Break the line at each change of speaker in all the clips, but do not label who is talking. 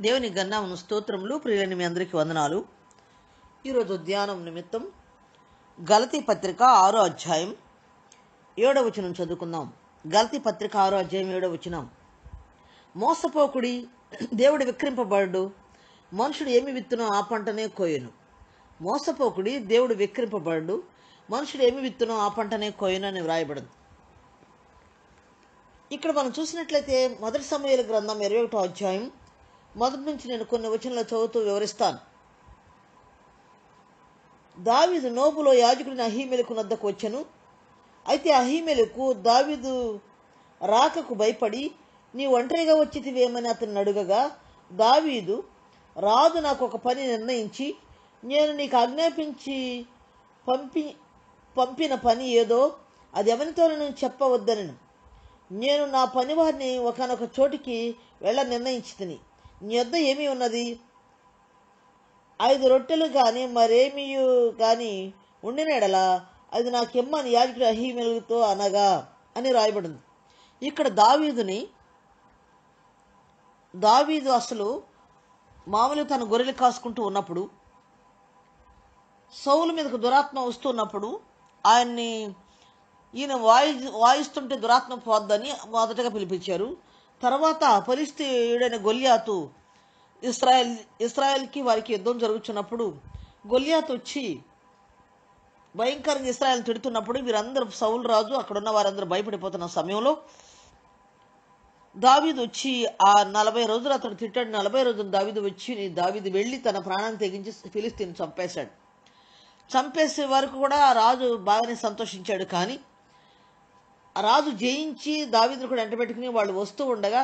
దేవుని గన్నామను స్తోత్రములు ప్రియులని మీ అందరికీ వందనాలు ఈరోజు ధ్యానం నిమిత్తం గలతీ పత్రిక ఆరో అధ్యాయం ఏడవ వచనం చదువుకుందాం గలతీ పత్రిక ఆరో అధ్యాయం ఏడవ వచనం మోసపోకుడి దేవుడు విక్రింపబడు మనుషుడు ఏమి విత్తునో ఆ పంటనే కోయను మోసపోకుడి దేవుడు విక్రింపబడు మనుషుడు ఏమి విత్తునో ఆ పంటనే కోయను అని వ్రాయబడదు ఇక్కడ మనం చూసినట్లయితే మొదటి సమయాల గ్రంథం ఇరవై ఒకటో అధ్యాయం మొదటి నుంచి నేను కొన్ని వచనాలు చదువుతూ వివరిస్తాను దావీదు నోబులో యాజకుడిని అహీమెలకు నద్దకు వచ్చెను అయితే అహీమెలకు దావీదు రాకకు భయపడి నీ ఒంటరిగా వచ్చితివేమని అతన్ని అడుగగా దావీదు రాజు నాకు ఒక పని నిర్ణయించి నేను నీకు ఆజ్ఞాపించి పంపి పంపిన పని ఏదో అది ఎవరితో నేను చెప్పవద్దనను నేను నా పనివారిని ఒకనొక చోటికి వెళ్ళ నిర్ణయించి తిని నీ వద్ద ఏమి ఉన్నది ఐదు రొట్టెలు కానీ మరేమీ కానీ ఉండిన ఎడల అది నాకెమ్మని యాజకుడు అహీమెలుగుతో అనగా అని రాయబడింది ఇక్కడ దావీదుని దావీదు అసలు మామూలుగా తన గొర్రెలు కాసుకుంటూ ఉన్నప్పుడు సౌలు మీదకు దురాత్మ వస్తున్నప్పుడు ఆయన్ని ఈయన వాయి వాయిస్తుంటే దురాత్మ పోద్దని మొదటగా పిలిపించారు తర్వాత ఫలిస్తీయుడైన గొల్యాతు ఇస్రాయల్ ఇస్రాయల్కి వారికి యుద్ధం జరుగుతున్నప్పుడు గొల్యాతు వచ్చి భయంకరంగా ఇస్రాయల్ తిడుతున్నప్పుడు వీరందరూ సౌలు రాజు అక్కడ ఉన్న వారందరూ భయపడిపోతున్న సమయంలో దావీదు వచ్చి ఆ నలభై రోజులు అతడు తిట్టాడు నలభై రోజులు దావీదు వచ్చి దావీదు వెళ్ళి తన ప్రాణాన్ని తెగించి ఫిలిస్తీన్ చంపేశాడు చంపేసే వరకు కూడా ఆ రాజు బాగానే సంతోషించాడు కానీ ఆ రాజు జయించి దావీదును కూడా ఎంటబెట్టుకుని వాళ్ళు వస్తూ ఉండగా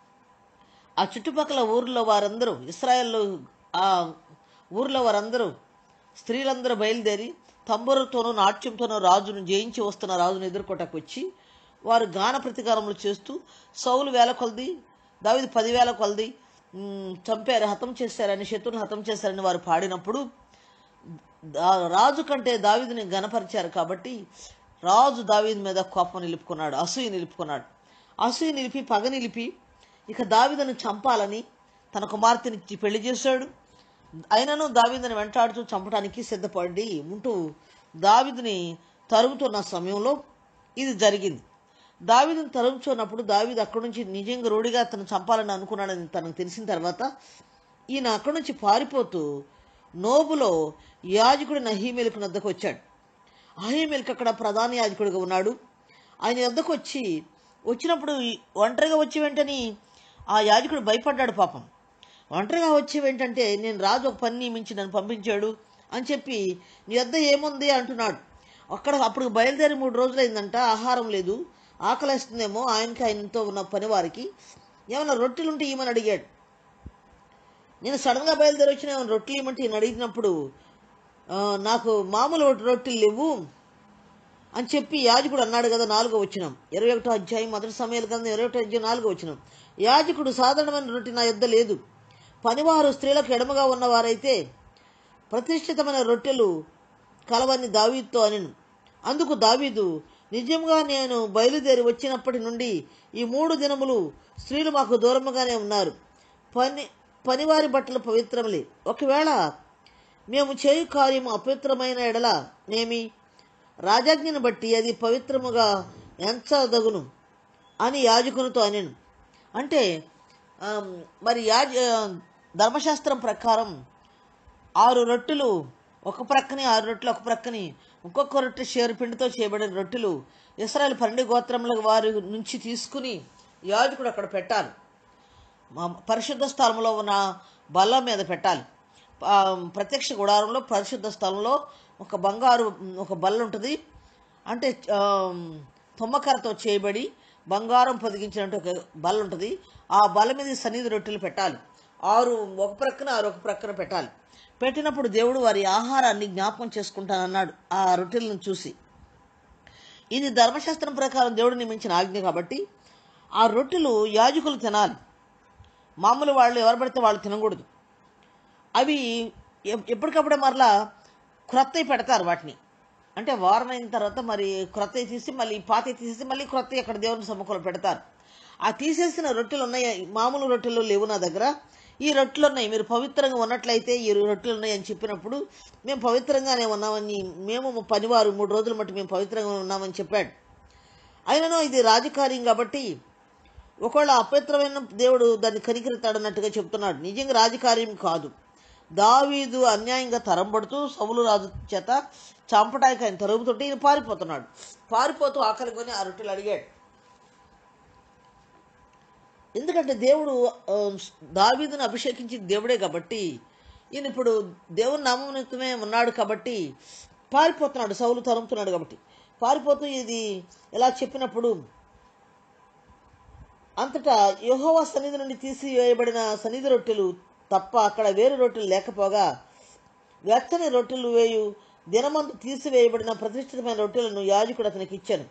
ఆ చుట్టుపక్కల ఊర్లో వారందరూ ఇస్రాయల్లో ఆ ఊర్లో వారందరూ స్త్రీలందరూ బయలుదేరి తంబురతోనూ నాట్యంతోనూ రాజును జయించి వస్తున్న రాజును ఎదుర్కొట్టకు వచ్చి వారు గాన ప్రతికారములు చేస్తూ సౌలు వేల కొలది దావిది పదివేల కొలది ఉమ్, చంపారు హతం చేశారని శత్రువుని హతం చేశారని వారు పాడినప్పుడు దా- రాజు కంటే దావీదుని గనపరిచారు కాబట్టి రాజు దావీదు మీద కోపం నిలుపుకున్నాడు అసూయ నిలుపుకున్నాడు అసూయ నిలిపి పగ నిలిపి ఇక దావీదును చంపాలని తన కుమార్తెనిచ్చి పెళ్లి చేశాడు అయినను దావీదుని వెంటాడుతూ చంపడానికి సిద్ధపడి ఉంటూ దావీదుని తరుగుతున్న సమయంలో ఇది జరిగింది దావీదుని తరుగుతున్నప్పుడు దావీదు అక్కడి నుంచి నిజంగా రోడిగా తను చంపాలని అనుకున్నాడని తనకు తెలిసిన తర్వాత ఈయన అక్కడి నుంచి పారిపోతూ నోబులో యాజకుడు నహీమేలకు వద్దకు వచ్చాడు అహీమేలకు అక్కడ ప్రధాన యాజకుడిగా ఉన్నాడు ఆయన వద్దకు వచ్చి వచ్చినప్పుడు ఈ ఒంటరిగా వచ్చి వెంటనే ఆ యాజకుడు భయపడ్డాడు పాపం ఒంటరిగా వచ్చి ఏంటంటే నేను రాజు ఒక పని నియమించి నన్ను పంపించాడు అని చెప్పి నీ వద్ద ఏముంది అంటున్నాడు అక్కడ అప్పుడు బయలుదేరి మూడు రోజులు అయిందంట ఆహారం లేదు ఆకలిస్తుందేమో ఆయనకి ఆయనతో ఉన్న పనివారికి ఏమైనా రొట్టెలు ఉంటే ఏమని అడిగాడు నేను సడన్గా బయలుదేరి వచ్చిన ఏమైనా రొట్టెలు ఇవ్వమంటే ఈయన అడిగినప్పుడు "ఆ, నాకు మామూలు రొట్టెలు లేవు అని చెప్పి యాజకుడు అన్నాడు కదా నాలుగో వచ్చినాం ఇరవై ఒకటో అధ్యాయం మొదటి సమయాల కదా ఇరవై ఒకటో అధ్యాయం నాలుగో వచ్చినాం యాజకుడు సాధారణమైన రొట్టె నా యొద్ద లేదు పనివారు స్త్రీలకు ఎడమగా ఉన్నవారైతే ప్రతిష్ఠితమైన రొట్టెలు కలవని దావీదుతో అనెను అందుకు దావీదు నిజంగా నేను బయలుదేరి వచ్చినప్పటి నుండి ఈ మూడు దినములు స్త్రీలు మాకు దూరముగానే ఉన్నారు పని పనివారి బట్టలు పవిత్రములే ఒకవేళ మేము చేయు కార్యము అపవిత్రమైన ఎడల నేమి రాజాజ్ఞను బట్టి అది పవిత్రముగా ఎంచదగును అని యాజకునితో అనెను అంటే ఆమ్, మరి యాజ ధర్మశాస్త్రం ప్రకారం ఆరు రొట్టెలు ఒక ప్రక్కని ఆరు రొట్టెలు ఒక ప్రక్కని ఒక్కొక్క రొట్టె షేరు పిండితో చేయబడిన రొట్టెలు ఇస్రాయల్ పన్నెండు గోత్రముల వారి నుంచి తీసుకుని యాజకుడు అక్కడ పెట్టాలి మా పరిశుద్ధ స్థలంలో ఉన్న బల్ల మీద పెట్టాలి ఆ, ప్రత్యక్ష గుడారంలో పరిశుద్ధ స్థలంలో ఒక బంగారు ఒక బల్ల ఉంటుంది అంటే ఆ, తుమ్మకరతో చేయబడి బంగారం పొదిగించినట్టు ఒక బల్ల ఉంటుంది ఆ బల్ల మీద ఈ సన్నిధి రొట్టెలు పెట్టాలి ఆరు ఒక ప్రక్కన ఆరు ఒక ప్రక్కన పెట్టాలి పెట్టినప్పుడు దేవుడు వారి ఆహారాన్ని జ్ఞాపకం చేసుకుంటానన్నాడు ఆ రొట్టెలను చూసి ఇది ధర్మశాస్త్రం ప్రకారం దేవుడు నియమించిన ఆజ్ఞ కాబట్టి ఆ రొట్టెలు యాజకులు తినాలి మామూలు వాళ్ళు ఎవరు పడితే వాళ్ళు తినకూడదు అవి ఎప్- ఎప్పటికప్పుడే మరలా క్రొత్తవి పెడతారు వాటిని అంటే వారం అయిన తర్వాత మరి క్రొత్తవి తీసి మళ్ళీ పాతవి తీసి మళ్ళీ క్రొత్తవి అక్కడ దేవుని సమ్ముఖంలో పెడతారు ఆ తీసేసిన రొట్టెలు ఉన్నాయి మామూలు రొట్టెలు లేవు నా దగ్గర ఈ రొట్టెలు ఉన్నాయి మీరు పవిత్రంగా ఉన్నట్లయితే ఈ రొట్టెలు ఉన్నాయి అని చెప్పినప్పుడు మేము పవిత్రంగానే ఉన్నామని మేము పనివారు మూడు రోజుల మట్టి మేము పవిత్రంగా ఉన్నామని చెప్పాడు అయినను ఇది రాజకార్యం కాబట్టి ఒకవేళ అపవిత్రమైన దేవుడు దాన్ని కనికరితాడన్నట్టుగా చెప్తున్నాడు నిజంగా రాజకార్యం కాదు దావీదు అన్యాయంగా తరంబడుతూ సౌలు రాజు చేత చంపడానికి ఆయన తరుగుతుంటే ఈయన పారిపోతున్నాడు పారిపోతూ ఆకలి కొని ఆ రొట్టెలు అడిగాడు ఎందుకంటే దేవుడు ఆ, దావీదును అభిషేకించిన దేవుడే కాబట్టి ఈయన ఇప్పుడు దేవుని నామనిమిత్తమే ఉన్నాడు కాబట్టి పారిపోతున్నాడు సౌలు తరుముతున్నాడు కాబట్టి పారిపోతూ ఇది ఇలా చెప్పినప్పుడు అంతటా యెహోవా సన్నిధి నుండి తీసివేయబడిన సన్నిధి రొట్టెలు తప్ప అక్కడ వేరు రొట్టెలు లేకపోగా వెచ్చని రొట్టెలు వేయు దినమందు తీసివేయబడిన ప్రతిష్ఠితమైన రొట్టెలను యాజకుడు అతనికి ఇచ్చాను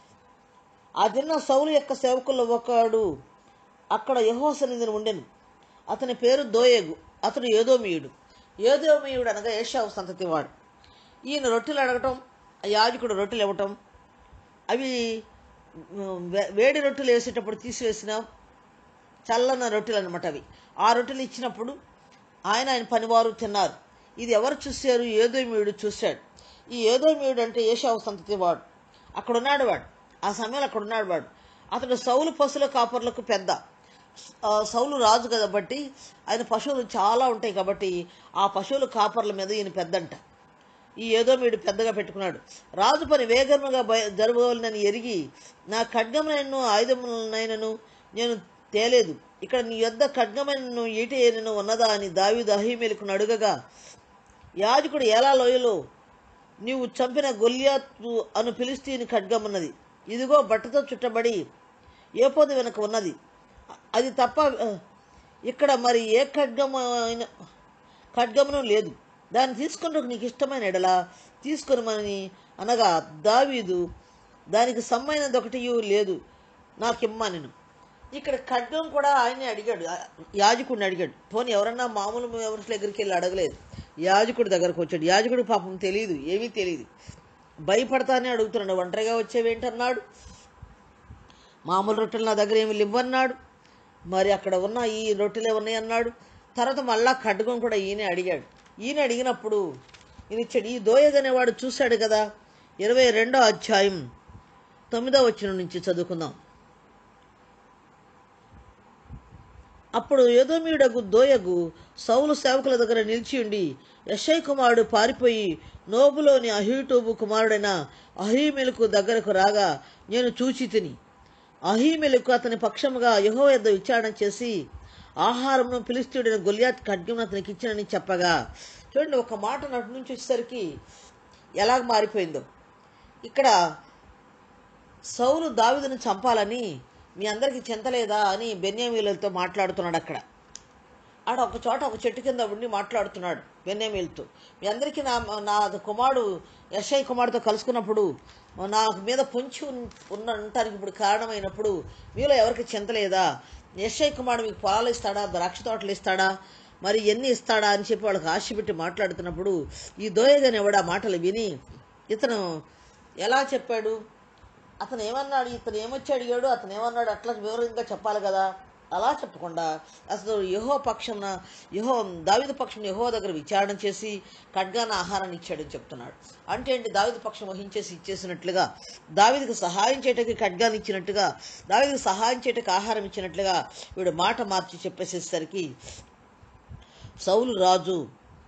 ఆ దిన సౌలు యొక్క సేవకుల్లో ఒకడు అక్కడ యహో సన్నిధిని ఉండెను అతని పేరు దోయేగు అతడు ఏదోమీయుడు ఏదోమీయుడు అనగా ఏషావు సంతతి వాడు ఈయన రొట్టెలు అడగటం ఆ యాజకుడు రొట్టెలు ఇవ్వటం అవి ఉమ్, వే- వేడి రొట్టెలు వేసేటప్పుడు తీసివేసిన చల్లన రొట్టెలు అనమాట అవి ఆ రొట్టెలు ఇచ్చినప్పుడు ఆయన ఆయన పనివారు తిన్నారు ఇది ఎవరు చూశారు ఏదోమీయుడు చూశాడు ఈ ఏదోమీయుడు అంటే ఏషావు సంతతి వాడు అక్కడ ఉన్నాడు వాడు ఆ సమయంలో అక్కడ ఉన్నాడు వాడు అతడు సౌలు పశువుల కాపర్లకు పెద్ద ఆ, సౌలు రాజు కాబట్టి ఆయన పశువులు చాలా ఉంటాయి కాబట్టి ఆ పశువుల కాపర్ల మీద ఈయన పెద్దంట ఈ ఏదో వీడు పెద్దగా పెట్టుకున్నాడు రాజు పని వేగముగా బయ జరగవాలని ఎరిగి నా ఖడ్గమునైనను ఆయుధములనైనను నేను తేలేదు ఇక్కడ నీ యొద్ద ఖడ్గమైనను ఈటి ఏనను ఉన్నదా అని దావీదు అహీమేలుకును అడుగగా యాజకుడు ఎలా లోయలో నీవు చంపిన గొల్యాతు అను ఫిలిస్తీని ఖడ్గమున్నది ఇదిగో బట్టతో చుట్టబడి ఏ పొద వెనక ఉన్నది అది తప్ప ఆ, ఇక్కడ మరి ఏ ఖడ్గము అయిన ఖడ్గమును లేదు దాన్ని తీసుకున్నకు నీకు ఇష్టమైన ఎడల తీసుకొనమని అనగా దావీదు దానికి సమ్మైనది ఒకటి లేదు నాకిమ్మా నేను ఇక్కడ ఖడ్గం కూడా ఆయనే అడిగాడు ఆ యాజకుడిని అడిగాడు పోనీ ఎవరన్నా మామూలు ఎవరి దగ్గరికి వెళ్ళి అడగలేదు యాజకుడి దగ్గరకు వచ్చాడు యాజకుడు పాపం తెలియదు ఏమీ తెలియదు భయపడతానే అడుగుతున్నాడు ఒంటరిగా వచ్చేవేంటన్నాడు మామూలు రొట్టెలు నా దగ్గర ఏమి ఇవ్వన్నాడు మరి అక్కడ ఉన్న ఈ రొట్టెలు ఉన్నాయి అన్నాడు తర్వాత మళ్ళా ఖడ్గం కూడా ఈయనే అడిగాడు ఈయన అడిగినప్పుడు ఈయన ఇచ్చాడు ఈ దోయగనేవాడు చూశాడు కదా ఇరవై రెండో అధ్యాయం తొమ్మిదో వచ్చిన నుంచి చదువుకుందాం అప్పుడు ఏదోమీయుడగు దోయగు సౌలు సేవకుల దగ్గర నిలిచి ఉండి యశయ్ కుమారుడు పారిపోయి నోబులోని అహీటోబు కుమారుడైన అహీమెలకు దగ్గరకు రాగా నేను చూచి తిని అహీమెలకు అతని పక్షముగా యహో యొద్ద విచారణ చేసి ఆహారమును పిలిస్తుడైన గొల్యాత్ ఖడ్గం అతనికి ఇచ్చినని చెప్పగా చూడండి ఒక మాట నటు నుంచి వచ్చేసరికి ఎలాగ మారిపోయిందో ఇక్కడ సౌలు దావిదును చంపాలని మీ అందరికీ చింతలేదా అని బెన్యామీలతో మాట్లాడుతున్నాడు అక్కడ ఆడ ఒక చోట ఒక చెట్టు కింద ఉండి మాట్లాడుతున్నాడు బెన్యామీలతో మీ అందరికీ నా నా కుమారుడు యశయ్ కుమారుతో కలుసుకున్నప్పుడు నా మీద పొంచి ఉన్- ఉన్న ఉండటానికి ఇప్పుడు కారణమైనప్పుడు మీలో ఎవరికి చింతలేదా యశయ్ కుమారుడు మీకు పొలాలు ఇస్తాడా ద్రాక్ష తోటలు ఇస్తాడా మరి ఎన్ని ఇస్తాడా అని చెప్పి వాళ్ళకి ఆశ పెట్టి మాట్లాడుతున్నప్పుడు ఈ దోయగనేవాడు ఆ మాటలు విని ఇతను ఎలా చెప్పాడు అతను ఏమన్నాడు ఇతను ఏమొచ్చి అడిగాడు అతను ఏమన్నాడు అట్లా వివరంగా చెప్పాలి కదా అలా చెప్పకుండా అసలు యహో పక్షంన యహో దావిద పక్షం యహో దగ్గర విచారణ చేసి ఖడ్గాన ఆహారాన్ని ఇచ్చాడని చెప్తున్నాడు అంటే ఏంటి దావిద పక్షం వహించేసి ఇచ్చేసినట్లుగా దావిదికి సహాయం చేయటకి ఖడ్గాన్ని ఇచ్చినట్టుగా దావిదికి సహాయం చేయటకి ఆహారం ఇచ్చినట్లుగా వీడు మాట మార్చి చెప్పేసేసరికి సౌలు రాజు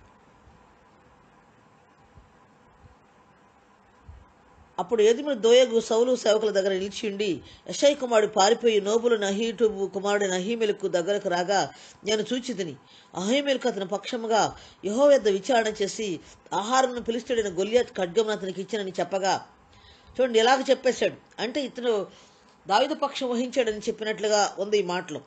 అప్పుడు ఎదుమి దోయగు సౌలు సేవకుల దగ్గర నిలిచి ఉండి యశయ్ కుమారుడు పారిపోయి నోబులు నహీటుబు కుమారుడు నహీమెలకు దగ్గరకు రాగా నేను చూచి తిని అహీమెలకు అతని పక్షముగా యహో యొద్ద విచారణ చేసి ఆహారం పిలుస్తుడైన గొల్లియత్ ఖడ్గం అతనికి ఇచ్చినని చెప్పగా చూడండి ఎలాగ చెప్పేశాడు అంటే ఇతను దావిద పక్షం వహించాడని చెప్పినట్లుగా ఉంది ఈ మాటలో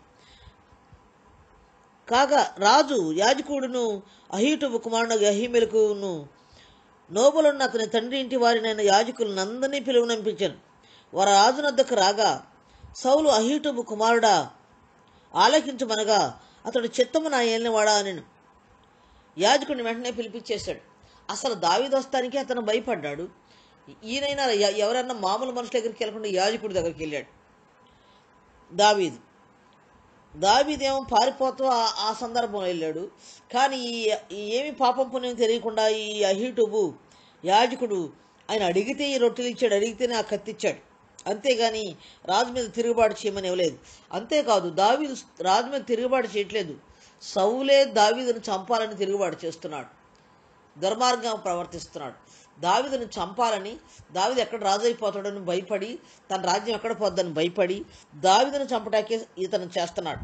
కాగా రాజు యాజకుడును అహీటుబు కుమారుడు అహీమెలకును నోబులున్న అతని తండ్రి ఇంటి వారినైన యాజకులను అందరినీ పిలువనంపించాను వారు రాజునద్దకు రాగా సౌలు అహీటుబు కుమారుడా ఆలకించమనగా అతడు చిత్తము నా ఏలినవాడా అని యాజకుడిని వెంటనే పిలిపించేశాడు అసలు దావిదోస్తానికి అతను భయపడ్డాడు ఈయనైనా ఎ- ఎవరన్నా మామూలు మనుషుల దగ్గరికి వెళ్ళకుండా యాజకుడి దగ్గరికి వెళ్ళాడు దావీదు దావీదేమో పారిపోతూ ఆ- ఆ సందర్భంలో వెళ్ళాడు కానీ ఈ- ఈ ఏమి పాపం పుణ్యం తెలియకుండా ఈ అహీటుబు యాజకుడు ఆయన అడిగితే ఈ రొట్టెలు ఇచ్చాడు అడిగితేనే ఆ కత్తి ఇచ్చాడు అంతేగాని రాజు మీద తిరుగుబాటు చేయమని ఇవ్వలేదు అంతేకాదు దావీదు రాజు మీద తిరుగుబాటు చేయట్లేదు సౌలే దావీదును చంపాలని తిరుగుబాటు చేస్తున్నాడు దుర్మార్గం ప్రవర్తిస్తున్నాడు దావిదను చంపాలని దావిద ఎక్కడ రాజు అయిపోతాడని భయపడి తన రాజ్యం ఎక్కడ పోద్దని భయపడి దావిదను చంపటాకే ఇతను చేస్తున్నాడు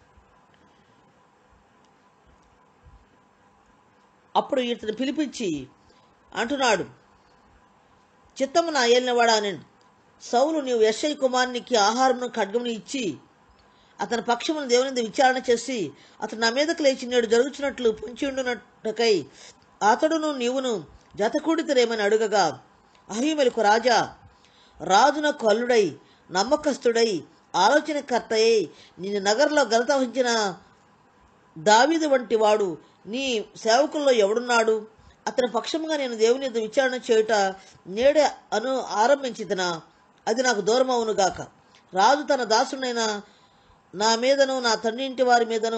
అప్పుడు ఇతను పిలిపించి అంటున్నాడు చిత్తము నా ఏలినవాడా అని సౌలు నీవు యశ్ఐ కుమారునికి ఆహారమును ఖడ్గమును ఇచ్చి అతని పక్షమును దేవుని విచారణ చేసి అతను నా మీదకు లేచి నేడు జరుగుతున్నట్లు పొంచి ఉండునట్టుకై అతడును నీవును జతకూడితరేమని అడుగగా అహిమెలకు రాజా రాజునకు అల్లుడై నమ్మకస్తుడై ఆలోచనకర్తయ్యి నేను నగరంలో ఘనత వహించిన దావీదు వంటి వాడు నీ సేవకుల్లో ఎవడున్నాడు అతని పక్షముగా నేను దేవుని యొద్ద విచారణ చేయుట నేడే అను ఆరంభించితనా అది నాకు దూరం అవునుగాక రాజు తన దాసుడైన నా మీదను నా తండ్రి ఇంటి వారి మీదను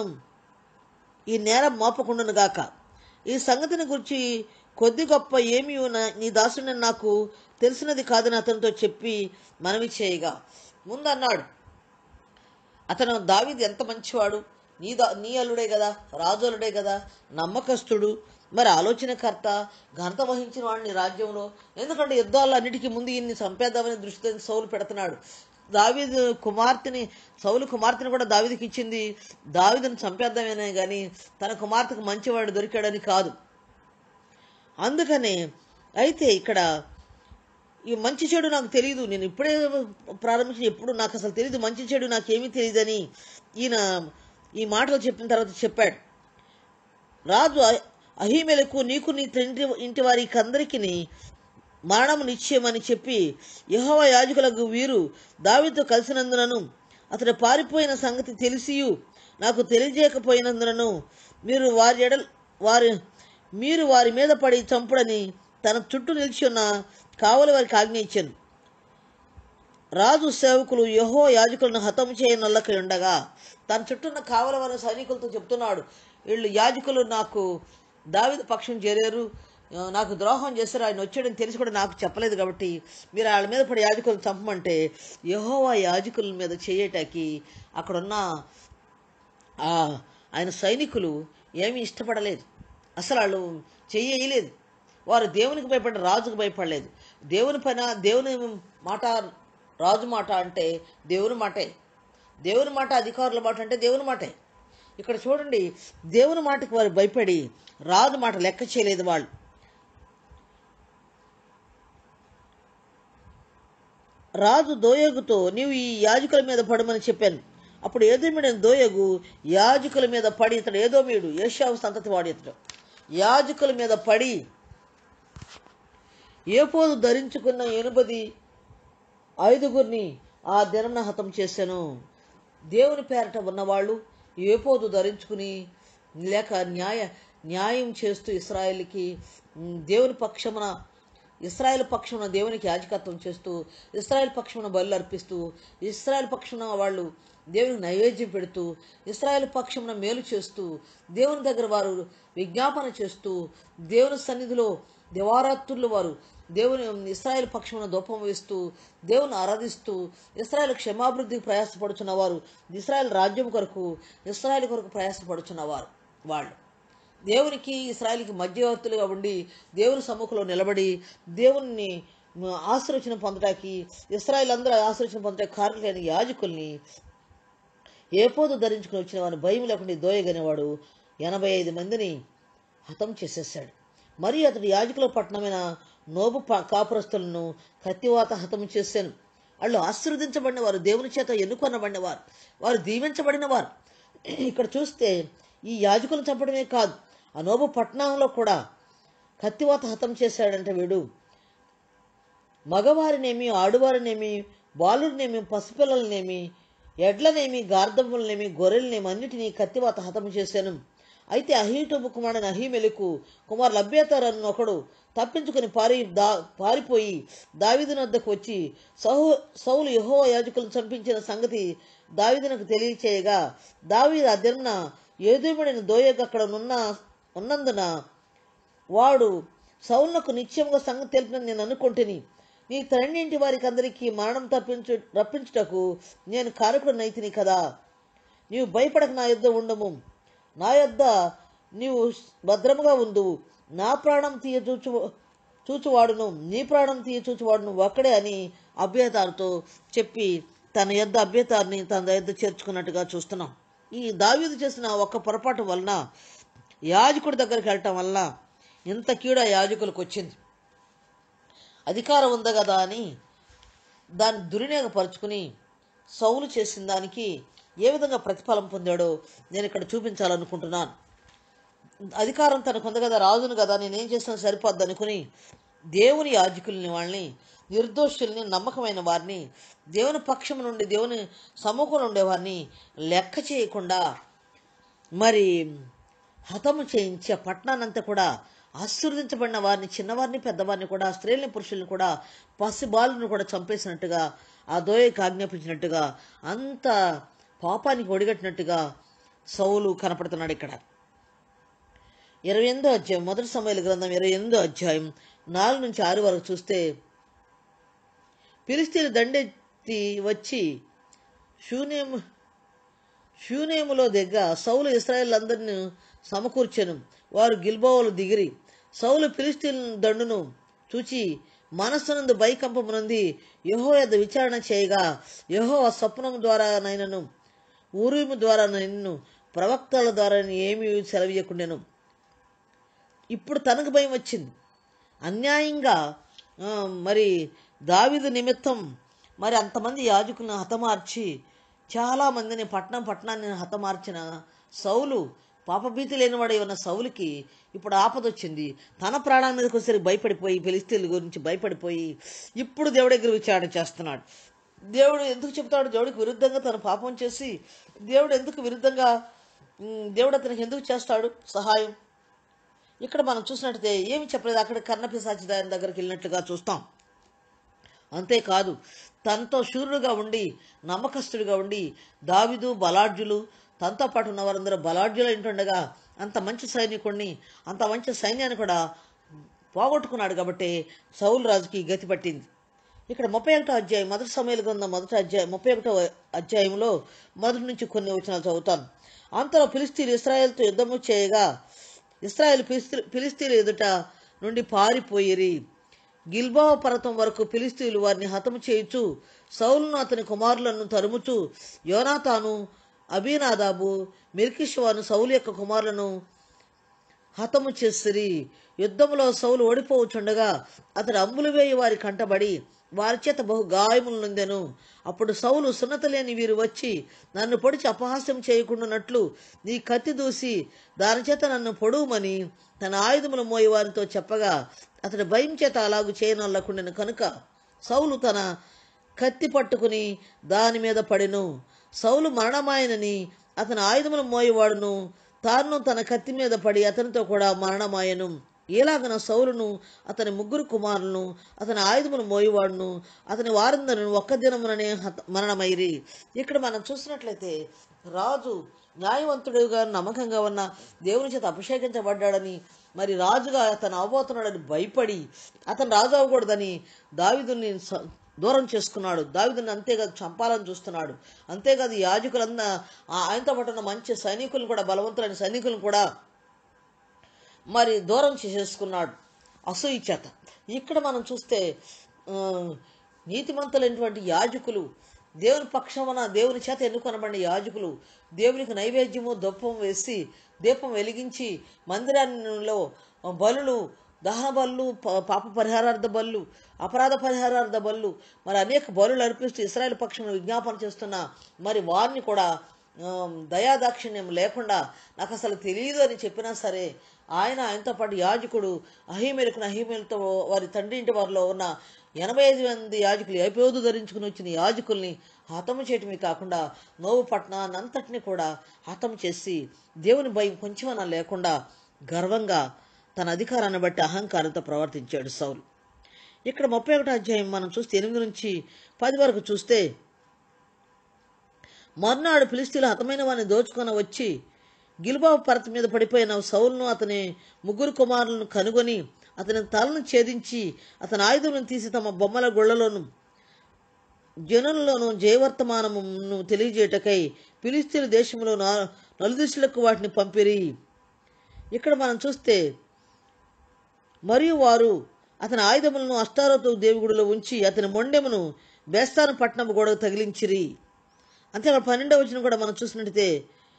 ఈ నేరం మోపకుండును గాక ఈ సంగతిని గురించి కొద్ది గొప్ప ఏమీ నా- నీ దాసుని నాకు తెలిసినది కాదని అతనితో చెప్పి మనవి చేయగా ముందు అన్నాడు అతను దావీదు ఎంత మంచివాడు నీ దా నీ అల్లుడే కదా రాజు అల్లుడే కదా నమ్మకస్తుడు మరి ఆలోచనకర్త ఘనత వహించిన వాడు నీ రాజ్యంలో ఎందుకంటే యుద్ధాలు అన్నిటికీ ముందు ఇన్ని చంపేద్దామని దృష్టితో సౌలు పెడుతున్నాడు దావీదు కుమార్తెని సౌలు కుమార్తెని కూడా దావీదుకి ఇచ్చింది దావీదుని చంపేద్దామేనే కానీ తన కుమార్తెకు మంచివాడు దొరికాడని కాదు అందుకనే అయితే ఇక్కడ ఈ మంచి చెడు నాకు తెలియదు నేను ఇప్పుడే ప్రారంభించిన ఎప్పుడు నాకు అసలు తెలియదు మంచి చెడు నాకేమీ తెలియదని ఈయన ఈ మాటలు చెప్పిన తర్వాత చెప్పాడు రాజు అహి- అహీమెలకు నీకు నీ తండ్రి ఇంటి వారికి అందరికీ మరణం నిశ్చయమని చెప్పి యెహోవా యాజకులకు వీరు దావితో కలిసినందునను అతడు పారిపోయిన సంగతి తెలిసియు నాకు తెలియజేయకపోయినందునను మీరు వారి ఎడల్ వారి మీరు వారి మీద పడి చంపుడని తన చుట్టూ నిలిచి ఉన్న కావలి వారికి ఆజ్ఞ ఇచ్చాను రాజు సేవకులు యహో యాజకులను హతం చేయనల్లకై ఉండగా తన చుట్టూన్న కావలి వారి సైనికులతో చెప్తున్నాడు వీళ్ళు యాజకులు నాకు దావిద పక్షం చేరారు ఆ, నాకు ద్రోహం చేశారు ఆయన వచ్చాడని తెలిసి కూడా నాకు చెప్పలేదు కాబట్టి మీరు వాళ్ళ మీద పడి యాజకులను చంపమంటే యహోవా యాజకుల మీద చేయటానికి అక్కడున్న ఆ ఆయన సైనికులు ఏమీ ఇష్టపడలేదు అసలు వాళ్ళు చెయ్యలేదు వారు దేవునికి భయపడ్డ రాజుకు భయపడలేదు దేవుని పైన దేవుని మాట రాజు మాట అంటే దేవుని మాటే దేవుని మాట అధికారుల మాట అంటే దేవుని మాటే ఇక్కడ చూడండి దేవుని మాటకి వారు భయపడి రాజు మాట లెక్క చేయలేదు వాళ్ళు రాజు దోయగుతో నీవు ఈ యాజకుల మీద పడమని చెప్పాను అప్పుడు ఏదోమిడని దోయగు యాజకుల మీద పడి ఇతడు ఏదోమీడు ఏషావు సంతతి వాడి ఇతడు యాజకుల మీద పడి ఏపోదు ధరించుకున్న ఎనుబది ఐదుగురిని ఆ దినమున హతం చేశాను దేవుని పేరట ఉన్నవాళ్ళు ఏపోదు ధరించుకుని లేక న్యాయ న్యాయం చేస్తూ ఇస్రాయేల్కి ఉమ్, దేవుని పక్షమున ఇస్రాయేల్ పక్షమున దేవునికి యాజకత్వం చేస్తూ ఇస్రాయేల్ పక్షమున బలు అర్పిస్తూ ఇస్రాయేల్ పక్షమున వాళ్ళు దేవునికి నైవేద్యం పెడుతూ ఇస్రాయేల్ పక్షమున మేలు చేస్తూ దేవుని దగ్గర వారు విజ్ఞాపన చేస్తూ దేవుని సన్నిధిలో దివారాత్రులు వారు దేవుని ఇస్రాయేల్ పక్షమున దూపం వేస్తూ దేవుని ఆరాధిస్తూ ఇస్రాయేల్ క్షమాభివృద్ధికి ప్రయాసపడుచున్నవారు ఇస్రాయేల్ రాజ్యం కొరకు ఇస్రాయేల్ కొరకు ప్రయాసపడుచున్నవారు వాళ్ళు దేవునికి ఇస్రాయల్కి మధ్యవర్తులుగా ఉండి దేవుని సమ్ముఖంలో నిలబడి దేవుని ఆశ్రవచన పొందటానికి ఇస్రాయల్ అందరూ ఆశ్రవచన పొందటానికి కారణులైన యాజకుల్ని ఏపోదు ధరించుకుని వచ్చిన వారిని భయం లేకుండా దోయగనేవాడు ఎనభై ఐదు మందిని హతం చేసేసాడు మరి అతడు యాజకుల పట్టణమైన నోబు ప- కాపురస్తులను కత్తివాత హతం చేశాను వాళ్ళు ఆశీర్వదించబడిన వారు దేవుని చేత ఎన్నుకొనబడిన వారు వారు దీవించబడిన వారు ఇక్కడ చూస్తే ఈ యాజకులను చంపడమే కాదు ఆ నోబు పట్టణంలో కూడా కత్తివాత హతం చేశాడంటే వీడు మగవారినేమి ఆడువారినేమి బాలుడినేమి పసిపిల్లలనేమి ఎడ్లనేమి గార్ధములనేమి గొర్రెలనేమి అన్నిటినీ కత్తివాత హతం చేశాను అయితే అహీటోబు కుమారుడైన అహీమెలకు కుమారులు అభ్యతర్ అన్న ఒకడు తప్పించుకుని పారి దా పారిపోయి దావీదుని వద్దకు వచ్చి సౌ సౌలు యహో యాజకులను చంపించిన సంగతి దావీదునకు తెలియచేయగా దావీదు ఆ దిన్న ఏదుమడిన దోయగా అక్కడ ఉన్న ఉన్నందున వాడు సౌలునకు నిత్యముగా సంగతి తెలిపిన నేను అనుకుంటుని నీ తండ్రింటి వారికి అందరికీ మరణం తప్పించు రప్పించుటకు నేను కారకుడు నైతిని కదా నీవు భయపడక నా యొద్ద ఉండము నా యొద్ద నీవు భద్రముగా ఉందువు నా ప్రాణం తీయ చూచు చూచువాడును నీ ప్రాణం తీయ చూచువాడును ఒక్కడే అని అభ్యతారుతో చెప్పి తన యొద్ద అభ్యతారిని తన యొద్ద చేర్చుకున్నట్టుగా చూస్తున్నాం ఈ దావీదు చేసిన ఒక్క పొరపాటు వలన యాజకుడి దగ్గరికి వెళ్ళటం వలన ఇంత కీడ యాజకులకు వచ్చింది అధికారం ఉంది కదా అని దాన్ని దుర్వినియోగపరుచుకుని సౌలు చేసిన దానికి ఏ విధంగా ప్రతిఫలం పొందాడో నేను ఇక్కడ చూపించాలనుకుంటున్నాను అధికారం తనకు ఉంది కదా రాజును కదా నేనేం చేసినా సరిపోద్ది అనుకుని దేవుని యాజకుల్ని వాళ్ళని నిర్దోషుల్ని నమ్మకమైన వారిని దేవుని పక్షం నుండి దేవుని సమ్ముఖంలో ఉండేవారిని లెక్క చేయకుండా మరి హతము చేయించి ఆ పట్టణాన్నంతా కూడా ఆశీర్వదించబడిన వారిని చిన్నవారిని పెద్దవారిని కూడా స్త్రీలని పురుషుల్ని కూడా పసిబాలను కూడా చంపేసినట్టుగా ఆ దోయకి ఆజ్ఞాపించినట్టుగా అంత పాపానికి ఒడిగట్టినట్టుగా సౌలు కనపడుతున్నాడు ఇక్కడ ఇరవై ఎనిమిదో అధ్యాయం మొదటి సమయాల గ్రంథం ఇరవై ఎనిమిదో అధ్యాయం నాలుగు నుంచి ఆరు వరకు చూస్తే ఫిలిస్తీన్లు దండెత్తి వచ్చి శూన్యము శూనేములో దగ్గర సౌలు ఇస్రాయేల్ సమకూర్చెను వారు గిల్బోవలు దిగిరి సౌలు ఫిలిస్తీన్ దండును చూచి మనస్సునందు భయకంపమునంది యహో యొద్ద విచారణ చేయగా యహో స్వప్నము ద్వారా నైనను ఊరిము ద్వారా నిన్ను ప్రవక్తల ద్వారా ఏమీ సెలవీయకుండాను ఇప్పుడు తనకు భయం వచ్చింది అన్యాయంగా ఆ, మరి దావిదు నిమిత్తం మరి అంతమంది యాజకులను హతమార్చి చాలా మందిని పట్నం పట్టణాన్ని హతమార్చిన సౌలు పాపభీతి లేనివాడై ఉన్న సౌలుకి ఇప్పుడు ఆపద వచ్చింది తన ప్రాణాల మీదకి వచ్చేసరికి భయపడిపోయి ఫిలిస్తీన్ల గురించి భయపడిపోయి ఇప్పుడు దేవుడి దగ్గర విచారణ చేస్తున్నాడు దేవుడు ఎందుకు చెప్తాడు దేవుడికి విరుద్ధంగా తన పాపం చేసి దేవుడు ఎందుకు విరుద్ధంగా ఉమ్, దేవుడు అతనికి ఎందుకు చేస్తాడు సహాయం ఇక్కడ మనం చూసినట్టయితే ఏమి చెప్పలేదు అక్కడ కర్ణపిశాచి దాని దగ్గరికి వెళ్ళినట్లుగా చూస్తాం అంతేకాదు తనతో శూరుడుగా ఉండి నమ్మకస్తుడిగా ఉండి దావిదు బలాఢ్యులు తనతో పాటు ఉన్న వారందరూ బలాఢ్యులు ఉంటుండగా అంత మంచి సైనికుడిని అంత మంచి సైన్యాన్ని కూడా పోగొట్టుకున్నాడు కాబట్టి సౌలు రాజుకి గతి పట్టింది ఇక్కడ ముప్పై ఒకటో అధ్యాయం మొదటి సమయాలు గ్రంథం మొదటి అధ్యాయం ముప్పై ఒకటో అధ్యాయంలో మొదటి నుంచి కొన్ని వచనాలు చదువుతాను అంతలో ఫిలిస్తీన్లు ఇస్రాయేల్తో యుద్ధము చేయగా ఇస్రాయేల్ ఫిలిస్తీ ఫిలిస్తీన్ల ఎదుట నుండి పారిపోయిరి గిల్బా పర్వతం వరకు ఫిలిస్తీన్లు వారిని హతము చేయుచు సౌలును అతని కుమారులను తరుముచు యోనాతాను అబీనాదాబు మిర్కిష్వాను సౌలు యొక్క కుమారులను హతము చేసిరి యుద్ధములో సౌలు ఓడిపోవచ్చుండగా అతడు అంబులు వేయి వారి కంటబడి వారి చేత బహు గాయములు నొందెను అప్పుడు సౌలు సున్నత లేని వీరు వచ్చి నన్ను పొడిచి అపహాస్యం చేయకుండానట్లు నీ కత్తి దూసి దాని చేత నన్ను పొడువుమని తన ఆయుధములు మోయి వారితో చెప్పగా అతడు భయం చేత అలాగు చేయనల్లకుండెను కనుక సౌలు తన కత్తి పట్టుకుని దాని మీద పడెను సౌలు మరణమాయనని అతని ఆయుధములు మోయేవాడును తాను తన కత్తి మీద పడి అతనితో కూడా మరణమాయను ఇలాగన సౌలును అతని ముగ్గురు కుమారులను అతని ఆయుధములు మోయేవాడును అతని వారందరూ ఒక్క దినముననే హత మరణమైరి ఇక్కడ మనం చూసినట్లయితే రాజు న్యాయవంతుడుగా నమ్మకంగా ఉన్న దేవుని చేత అభిషేకించబడ్డాడని మరి రాజుగా అతను అవబోతున్నాడని భయపడి అతను రాజు అవ్వకూడదని దావిదుని స- దూరం చేసుకున్నాడు దావిదుని అంతేకాదు చంపాలని చూస్తున్నాడు అంతేకాదు యాజకులంతా ఆ ఆయనతో పాటు ఉన్న మంచి సైనికులను కూడా బలవంతులైన సైనికులను కూడా మరి దూరం చేసేసుకున్నాడు అసూయ చేత ఇక్కడ మనం చూస్తే ఆ, నీతిమంతులైనటువంటి యాజకులు దేవుని పక్షమున దేవుని చేత ఎన్నుకొనబడిన యాజకులు దేవునికి నైవేద్యము దొప్పం వేసి దీపం వెలిగించి మందిరాల్లో బలులు దహన బలులు ప- పాప పరిహారార్థ బలులు అపరాధ పరిహారార్థ బలులు మరి అనేక బలులు అర్పిస్తూ ఇస్రాయేల్ పక్షమును విజ్ఞాపన చేస్తున్న మరి వారిని కూడా ఆ, దయాదాక్షిణ్యం లేకుండా నాకు అసలు తెలియదు అని చెప్పినా సరే ఆయన ఆయనతో పాటు యాజకుడు అహిమేలకు అహిమేలతో వారి తండ్రి ఇంటి వారిలో ఉన్న ఎనభై ఐదు మంది యాజకులు ఏపోదు ధరించుకుని వచ్చిన యాజకుల్ని హతము చేయటమే కాకుండా నోవు పట్టణాన్నంతటిని కూడా హతము చేసి దేవుని భయం కొంచెమన్నా లేకుండా గర్వంగా తన అధికారాన్ని బట్టి అహంకారంతో ప్రవర్తించాడు సౌలు ఇక్కడ ముప్పై ఒకటో అధ్యాయం మనం చూస్తే ఎనిమిది నుంచి పది వరకు చూస్తే మర్నాడు ఫిలిస్తీన్లు హతమైన వారిని దోచుకొని వచ్చి గిల్బాబు పర్వతం మీద పడిపోయిన సౌలును అతని ముగ్గురు కుమారులను కనుగొని అతని తలను ఛేదించి అతని ఆయుధములను తీసి తమ బొమ్మల గుళ్లలోను జనుల్లోనూ జయవర్తమానమును తెలియజేయటకై ఫిలిస్తీన్ దేశంలో నా- నలుదిశలకు వాటిని పంపిరి ఇక్కడ మనం చూస్తే మరియు వారు అతని ఆయుధములను అష్టారోతు దేవుగుడిలో ఉంచి అతని మొండెమును బేస్తాను పట్టణం గోడకు తగిలించిరి అంతే పన్నెండవ వచ్చిన కూడా మనం చూసినట్టయితే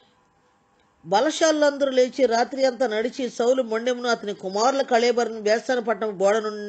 బలశాలందరూ లేచి రాత్రి అంతా నడిచి సౌలు మొండెమును అతని కుమారుల కళేబరిని బేస్తాను పట్టణం గోడ నుండి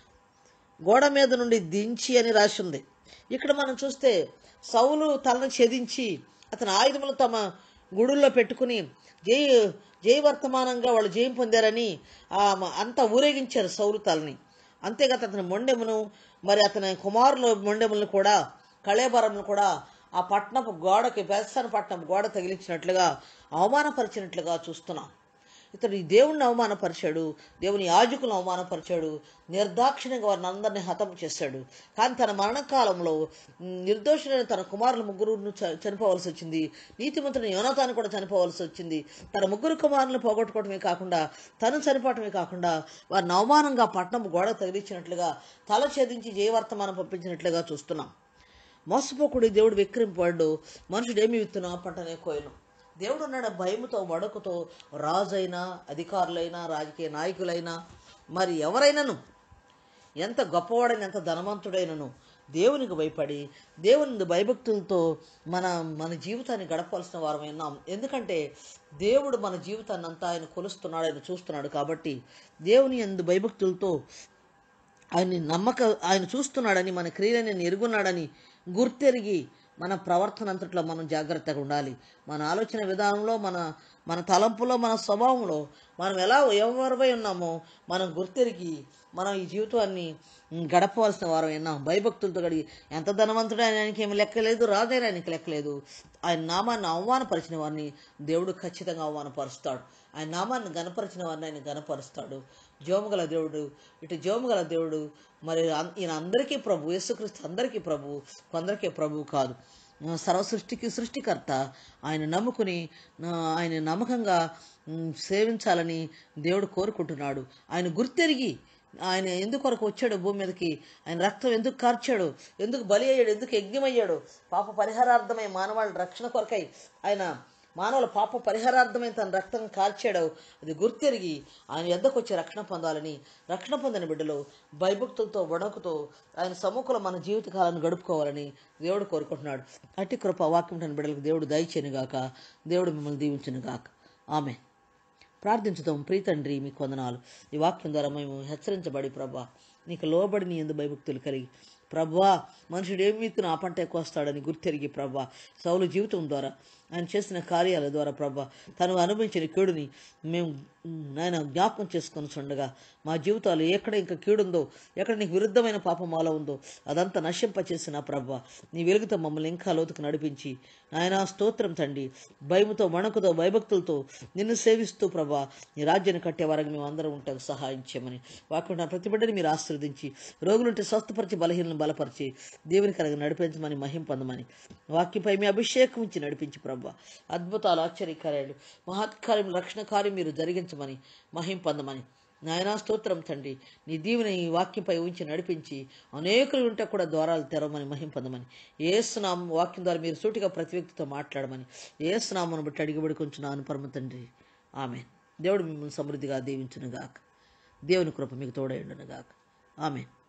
గోడ మీద నుండి దించి అని రాసింది ఇక్కడ మనం చూస్తే సౌలు తలను ఛేదించి అతని ఆయుధములు తమ గుడుల్లో పెట్టుకుని జై జయవర్తమానంగా వాళ్ళు జయం పొందారని ఆ మ- అంతా ఊరేగించారు సౌలు తలని అంతేకాదు అతని మొండెమును మరి అతని కుమారుల మొండెములను కూడా కళేబరమును కూడా ఆ పట్టణపు గోడకి బెల్సాన్ పట్టణం గోడ తగిలించినట్లుగా అవమానపరిచినట్లుగా చూస్తున్నాం ఇతడు ఈ దేవుణ్ణి అవమానపరిచాడు దేవుని యాజకులను అవమానపరిచాడు నిర్దాక్షిణ్యంగా వారిని అందరినీ హతం చేశాడు కానీ తన మరణకాలంలో ఉమ్, నిర్దోషులైన తన కుమారుల ముగ్గురును చ- చనిపోవలసి వచ్చింది నీతిమంతుని యోనతాను కూడా చనిపోవలసి వచ్చింది తన ముగ్గురు కుమారులను పోగొట్టుకోవటమే కాకుండా తను చనిపోవటమే కాకుండా వారిని అవమానంగా పట్నం గోడ తగిలించినట్లుగా తల ఛేదించి జయవర్తమానం పంపించినట్లుగా చూస్తున్నాం మోసపోకుడి దేవుడు విక్రింపాడు మనుషుడు ఏమి విత్తునా పంటనే కోయను దేవుడు ఉన్నాడు భయముతో వడకుతో రాజైనా అధికారులైనా రాజకీయ నాయకులైనా మరి ఎవరైనాను ఎంత గొప్పవాడైన ఎంత ధనవంతుడైనను దేవునికి భయపడి దేవుని భయభక్తులతో మన మన జీవితాన్ని గడపవలసిన వారమై ఉన్నాం ఎందుకంటే దేవుడు మన జీవితాన్ని అంతా ఆయన కొలుస్తున్నాడు ఆయన చూస్తున్నాడు కాబట్టి దేవుని ఎందు భయభక్తులతో ఆయన్ని నమ్మక ఆయన చూస్తున్నాడని మన క్రియలని ఆయన ఎరుగున్నాడని గుర్తెరిగి మన ప్రవర్తన అంతట్లో మనం జాగ్రత్తగా ఉండాలి మన ఆలోచన విధానంలో మన మన తలంపులో మన స్వభావంలో మనం ఎలా ఎవరిపై ఉన్నామో మనం గుర్తెరిగి మనం ఈ జీవితాన్ని గడపవలసిన వారం విన్నాం భయభక్తులతో గడిగి ఎంత ధనవంతుడు ఆయనకి ఏమి లెక్కలేదు రాజైన ఆయనకి లెక్కలేదు ఆయన నామాన్ని అవమానపరిచిన వారిని దేవుడు ఖచ్చితంగా అవమానపరుస్తాడు ఆయన నామాన్ని గనపరిచిన వారిని ఆయన గనపరుస్తాడు జోముగల దేవుడు ఇటు జోముగల దేవుడు మరి అన్- ఈయన అందరికీ ప్రభు యేసుక్రీస్తు అందరికీ ప్రభు కొందరికే ప్రభు కాదు సర్వ సృష్టికి సృష్టికర్త ఆయన నమ్ముకుని ఆ, ఆయన నమ్మకంగా ఉమ్, సేవించాలని దేవుడు కోరుకుంటున్నాడు ఆయన గుర్తెరిగి ఆయన ఎందుకొరకు వచ్చాడు భూమి మీదకి ఆయన రక్తం ఎందుకు కార్చాడు ఎందుకు బలి అయ్యాడు ఎందుకు యజ్ఞమయ్యాడు పాప పరిహారార్థమై మానవాళి రక్షణ కొరకై ఆయన మానవుల పాప పరిహారార్థమై తన రక్తం కార్చాడు అది గుర్తెరిగి ఆయన ఎద్దకు వచ్చి రక్షణ పొందాలని రక్షణ పొందిన బిడ్డలు భయభక్తులతో వణకుతో ఆయన సమ్ముఖంలో మన జీవితకాలను గడుపుకోవాలని దేవుడు కోరుకుంటున్నాడు అట్టి కృప వాక్యం తన బిడ్డలకు దేవుడు దయచేనుగాక దేవుడు మిమ్మల్ని దీవించునుగాక ఆమె ప్రార్థించుదాం ప్రీతండ్రి మీకు వందనాలు ఈ వాక్యం ద్వారా మేము హెచ్చరించబడి ప్రభా నీకు లోబడి నీ ఎందు భయభక్తులు కలిగి ప్రభా మనుషుడు ఏమి విత్తున ఆ పంట ఎక్కువ వస్తాడని గుర్తెరిగి ప్రభా సౌలు జీవితం ద్వారా ఆయన చేసిన కార్యాల ద్వారా ప్రభా తను అనుభవించిన కీడుని మేము నాయన జ్ఞాపకం చేసుకొని చూడగా మా జీవితాలు ఎక్కడ ఇంకా కీడుందో ఎక్కడ నీకు విరుద్ధమైన పాపం మాలో ఉందో అదంతా నశింపచేసిన ప్రభా నీ వెలుగుతో మమ్మల్ని ఇంకా లోతుకు నడిపించి నాయన స్తోత్రం తండ్రి భయముతో వణకుతో భయభక్తులతో నిన్ను సేవిస్తూ ప్రభా నీ రాజ్యాన్ని కట్టే వరకు మేము అందరం ఉంటాం సహాయం చేయమని వాకుండా ప్రతి బిడ్డని మీరు ఆశీర్వదించి రోగులుంటే స్వస్థపరిచి బలహీనను బలపరిచి దేవుని కలగ నడిపించమని మహిం పొందమని వాక్యంపై మీ అభిషేకం ఇచ్చి నడిపించి ప్రభా అద్భుతాలు ఆశ్చర్యకార్యాలు మహత్కార్యం రక్షణ కార్యం మీరు జరిగించమని మహిం పొందమని నాయనా స్తోత్రం తండ్రి నీ దీవెన ఈ వాక్యంపై ఉంచి నడిపించి అనేకులు ఉంటే కూడా ద్వారాలు తెరవమని మహిం పొందమని ఏసునామం వాక్యం ద్వారా మీరు సూటిగా ప్రతి వ్యక్తితో మాట్లాడమని ఏసునామను బట్టి అడిగిబడి కొంచున్నాను పరమ తండ్రి ఆమె దేవుడు మిమ్మల్ని సమృద్ధిగా దీవించునుగాక దేవుని కృప మీకు తోడైండునుగాక ఆమె